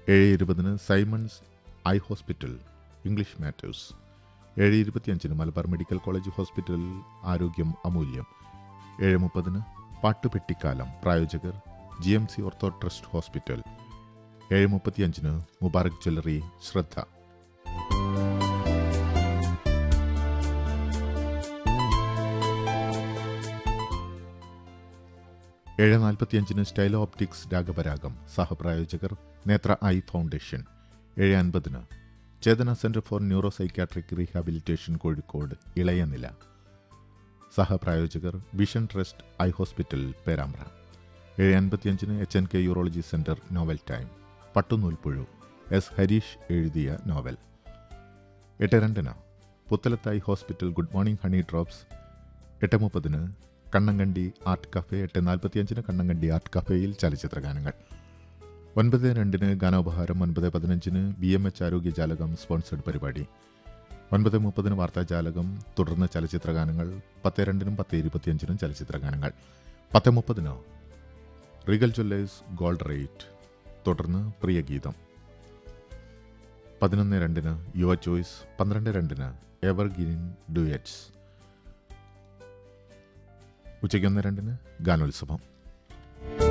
ഏഴ് ഇരുപതിന് Simons eye hospital English matters ഏഴ് ഇരുപത്തിയഞ്ചിന് മലബാർ മെഡിക്കൽ കോളേജ് ഹോസ്പിറ്റൽ ആരോഗ്യം അമൂല്യം ഏഴ് മുപ്പതിന് പാട്ടുപെട്ടിക്കാലം പ്രായോജകർ G M C ortho trust hospital ഏഴ് മുപ്പത്തിയഞ്ചിന് മുബാറക് ജ്വല്ലറി ശ്രദ്ധ ഏഴ് നാൽപ്പത്തിയഞ്ചിന് സ്റ്റൈലോ ഓപ്റ്റിക്സ് രാഗപരാഗം സഹപ്രായോജകർ നേത്ര ഐ ഫൗണ്ടേഷൻ ഏഴ് അൻപതിന് Chetana centre for neuro psychiatric rehabilitation Kozhikode ഇളയനില സഹപ്രായോജകർ vision trust eye hospital Perambra ഏഴ് അൻപത്തിയഞ്ചിന് H N K urology centre novel time Pattunoolpuzhu S Harish എഴുതിയ നോവൽ എട്ട് രണ്ടിന് പുത്തലത്തായി hospital good morning honey drops എട്ട് മുപ്പതിന് കണ്ണങ്കണ്ടി ആർട്ട് കഫേ എട്ട് നാൽപ്പത്തിയഞ്ചിന് കണ്ണങ്കണ്ടി ആർട്ട് കഫേയിൽ ചലച്ചിത്ര ഗാനങ്ങൾ ഒൻപത് രണ്ടിന് ഗാനോപഹാരം ഒൻപത് പതിനഞ്ചിന് ബി എം എച്ച് ആരോഗ്യജാലകം സ്പോൺസർഡ് പരിപാടി ഒൻപത് മുപ്പതിന് വാർത്താജാലകം തുടർന്ന് ചലച്ചിത്ര ഗാനങ്ങൾ പത്ത് രണ്ടിനും പത്ത് ഇരുപത്തിയഞ്ചിനും ചലച്ചിത്ര ഗാനങ്ങൾ പത്ത് മുപ്പതിന് റീഗൽ ജ്വല്ലേഴ്സ് ഗോൾഡ് റേറ്റ് തുടർന്ന് പ്രിയഗീതം പതിനൊന്ന് രണ്ടിന് യുവ ചോയ്സ് പന്ത്രണ്ട് രണ്ടിന് എവർ ഗ്രീൻ ഡുയറ്റ്സ് ഉച്ചയ്ക്ക് ഒന്ന് രണ്ടിന് ഗാനോത്സവം